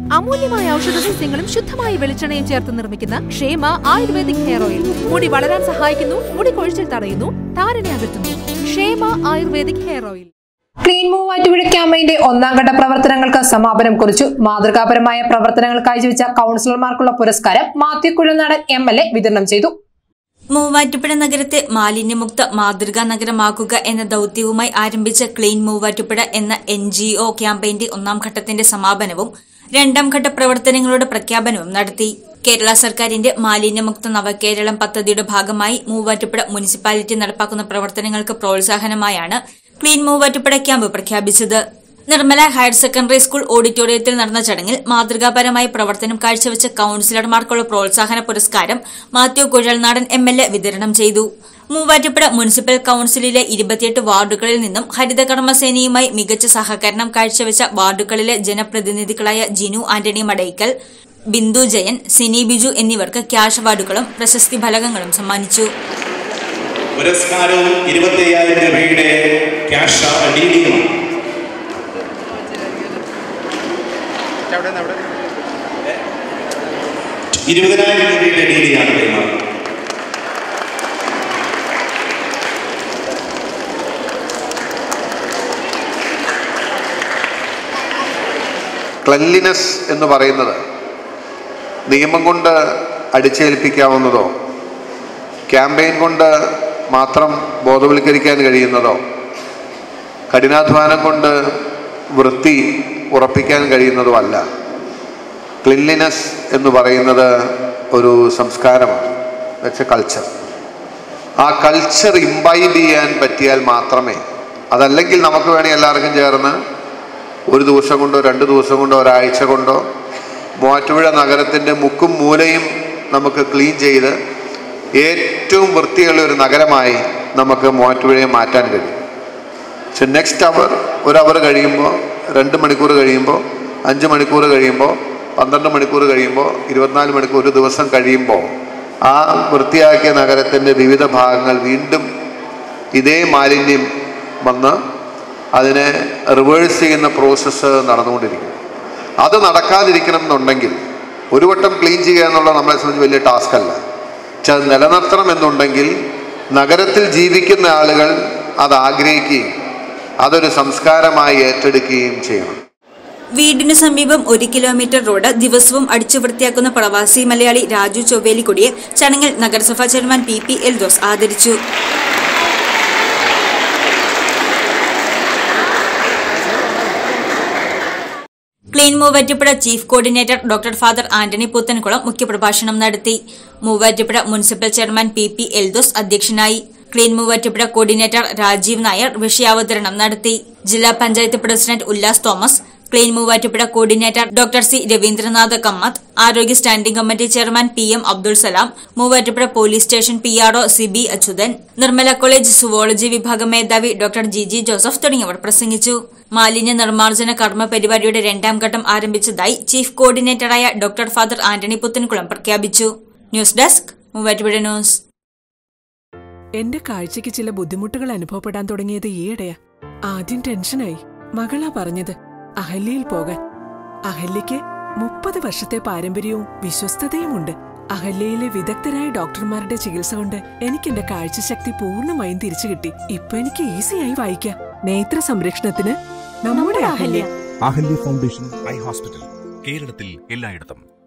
അമൂല്യമായ ഔഷധ സസ്യങ്ങളും ശുദ്ധമായ വെളിച്ചെണ്ണയും ചേർത്ത് നിർമ്മിക്കുന്ന ക്ഷേമ ആയുർവേദിക് ഹെയർ ഓയിൽ മുടി വളരാൻ സഹായിക്കുന്നു മുടി കൊഴിച്ചിൽ തടയുന്നു താരനെ അകറ്റുന്നു Kshema ayurvedic hair oil clean Muvattupuzha ക്യാമ്പയിന്റെ ഒന്നാം ഘട്ട പ്രവർത്തനങ്ങൾക്ക് സമാപനം കുറിച്ചു മാതൃകാപരമായ പ്രവർത്തനങ്ങൾ കാഴ്ചവെച്ച കൌൺസിലർമാർക്കുള്ള പുരസ്കാരം Mathew Kuzhanadan M L A വിതരണം ചെയ്തു മൂവാറ്റുപുഴ നഗരത്തെ മാലിന്യമുക്ത മാതൃകാ നഗരമാക്കുക എന്ന ദൌത്യവുമായി ആരംഭിച്ച ക്ലീൻ മൂവാറ്റുപുഴ എന്ന എൻ ജി ഒ ക്യാമ്പയിന്റെ ഒന്നാം ഘട്ടത്തിന്റെ സമാപനവും രണ്ടാം ഘട്ട പ്രവർത്തനങ്ങളുടെ പ്രഖ്യാപനവും നടത്തി കേരള സർക്കാരിന്റെ മാലിന്യമുക്ത നവകേരളം പദ്ധതിയുടെ ഭാഗമായി മൂവാറ്റുപുഴ മുനിസിപ്പാലിറ്റി നടപ്പാക്കുന്ന പ്രവർത്തനങ്ങൾക്ക് പ്രോത്സാഹനമായാണ് ക്ലീൻ മൂവാറ്റുപുഴ ക്യാമ്പ് പ്രഖ്യാപിച്ചത് നിർമ്മല ഹയർ സെക്കൻഡറി സ്കൂൾ ഓഡിറ്റോറിയത്തിൽ നടന്ന ചടങ്ങിൽ മാതൃകാപരമായ പ്രവർത്തനം കാഴ്ചവെച്ച കൌൺസിലർമാർക്കുള്ള പ്രോത്സാഹന പുരസ്കാരം Mathew Kuzhalnadan M L A വിതരണം ചെയ്തു മൂവാറ്റുപുഴ മുനിസിപ്പൽ കൌൺസിലിലെ ഇരുപത്തിയെട്ട് വാർഡുകളിൽ നിന്നും ഹരിത കർമ്മസേനയുമായി മികച്ച സഹകരണം കാഴ്ചവെച്ച വാർഡുകളിലെ ജനപ്രതിനിധികളായ ജിനു ആന്റണി മടയ്ക്കൽ ബിന്ദു ജയൻ സിനി ബിജു എന്നിവർക്ക് ക്യാഷ് അവാർഡുകളും പ്രശസ്തി ഫലകങ്ങളും സമ്മാനിച്ചു പുരസ്കാരവും ഇരുപത്തി അയ്യായിരം രൂപയുടെ ക്യാഷ് ഡീലിംഗുമാണ് ഇരുപതിനായിരം രൂപയുടെ ഡീലിംഗാണ് കൈമാറുന്നത് ക്ലൻലിനെസ് എന്ന് പറയുന്നത് നിയമം കൊണ്ട് അടിച്ചേൽപ്പിക്കാവുന്നതോ ക്യാമ്പയിൻ കൊണ്ട് മാത്രം ബോധവൽക്കരിക്കാൻ കഴിയുന്നതോ കഠിനാധ്വാനം കൊണ്ട് വൃത്തി ഉറപ്പിക്കാൻ കഴിയുന്നതോ അല്ല ക്ലിൻലിനെസ് എന്ന് പറയുന്നത് ഒരു സംസ്കാരമാണ് വെച്ച കൾച്ചർ ആ കൾച്ചർ ഇമ്പൈബ് ചെയ്യാൻ പറ്റിയാൽ മാത്രമേ അതല്ലെങ്കിൽ നമുക്ക് വേണേൽ എല്ലാവർക്കും ചേർന്ന് ഒരു ദിവസം കൊണ്ടോ രണ്ട് ദിവസം കൊണ്ടോ ഒരാഴ്ച കൊണ്ടോ മൂവാറ്റുപുഴ നഗരത്തിൻ്റെ മുക്കും മൂലയും നമുക്ക് ക്ലീൻ ചെയ്ത് ഏറ്റവും വൃത്തിയുള്ള ഒരു നഗരമായി നമുക്ക് മൂവാറ്റുപുഴയെ മാറ്റാൻ കഴിയും പക്ഷെ നെക്സ്റ്റ് അവർ ഒരു അവർ കഴിയുമ്പോൾ രണ്ട് മണിക്കൂർ കഴിയുമ്പോൾ അഞ്ച് മണിക്കൂർ കഴിയുമ്പോൾ പന്ത്രണ്ട് മണിക്കൂർ കഴിയുമ്പോൾ ഇരുപത്തിനാല് മണിക്കൂർ ഒരു ദിവസം കഴിയുമ്പോൾ ആ വൃത്തിയാക്കിയ നഗരത്തിൻ്റെ വിവിധ ഭാഗങ്ങൾ വീണ്ടും ഇതേ മാലിന്യം വന്ന് അതിനെ റിവേഴ്സ് ചെയ്യുന്ന പ്രോസസ്സ് നടന്നുകൊണ്ടിരിക്കും അത് നടക്കാതിരിക്കണം എന്നുണ്ടെങ്കിൽ ഒരു വട്ടം ക്ലീൻ ചെയ്യുക എന്നുള്ളത് നമ്മളെ സംബന്ധിച്ച് വലിയ ടാസ്ക് അല്ല പക്ഷെ അത് നിലനിർത്തണം എന്നുണ്ടെങ്കിൽ നഗരത്തിൽ ജീവിക്കുന്ന ആളുകൾ അത് ആഗ്രഹിക്കുകയും അതൊരു സംസ്കാരമായി ഏറ്റെടുക്കുകയും ചെയ്യണം വീടിനു സമീപം ഒരു കിലോമീറ്റർ റോഡ് ദിവസവും അടിച്ചു വൃത്തിയാക്കുന്ന പ്രവാസി മലയാളി രാജു ചൊവ്വേലിക്കൊടിയെ ചടങ്ങിൽ നഗരസഭാ ചെയർമാൻ പി പി എൽദോസ് ആദരിച്ചു clean Muvattupuzha chief coordinator doctor father Antony Puthenkulam മുഖ്യപ്രഭാഷണം നടത്തി Muvattupuzha municipal chairman P P Eldhose അധ്യക്ഷനായി ക്ലീൻ മൂവാറ്റുപുഴ കോർഡിനേറ്റർ രാജീവ് നായർ വിഷയാവതരണം നടത്തി ജില്ലാ panchayat president Ullas Thomas clean Muvattupuzha coordinator doctor C Ravindranath Kamath ആരോഗ്യ standing committee chairman P M Abdul Salam Muvattupuzha police station P RO Sibi Achuthan Nirmala college zoology വിഭാഗം മേധാവി ഡോക്ടർ ജി ജി ജോസഫ് തുടങ്ങിയവർ പ്രസംഗിച്ചു മാലിന്യ നിർമ്മാർജ്ജന കർമ്മ പരിപാടിയുടെ രണ്ടാം ഘട്ടം ആരംഭിച്ചതായി ചീഫ് കോർഡിനേറ്ററായ ഡോക്ടർ ഫാദർ ആന്റണി പുത്തൻകുളം പ്രഖ്യാപിച്ചു ന്യൂസ് ഡെസ്ക് മൂവാറ്റുപുഴ ന്യൂസ് എന്റെ കാഴ്ചയ്ക്ക് ചില ബുദ്ധിമുട്ടുകൾ അനുഭവപ്പെടാൻ തുടങ്ങിയത് ഈയിടെയാ ആദ്യം ടെൻഷനായി മകളാ പറഞ്ഞത് അഹല്യയിൽ പോകാൻ അഹല്യയ്ക്ക് മുപ്പത് വർഷത്തെ പാരമ്പര്യവും വിശ്വസ്തതയുമുണ്ട് അഹല്യയിലെ വിദഗ്ധരായ ഡോക്ടർമാരുടെ ചികിത്സ കൊണ്ട് എനിക്ക് എന്റെ കാഴ്ചശക്തി പൂർണ്ണമായും തിരിച്ചു കിട്ടി ഇപ്പൊ എനിക്ക് ഈസിയായി വായിക്കാം നേത്ര സംരക്ഷണത്തിന് നമ്മുടെ Ahalya Ahalya foundation eye hospital കേരളത്തിൽ എല്ലായിടത്തും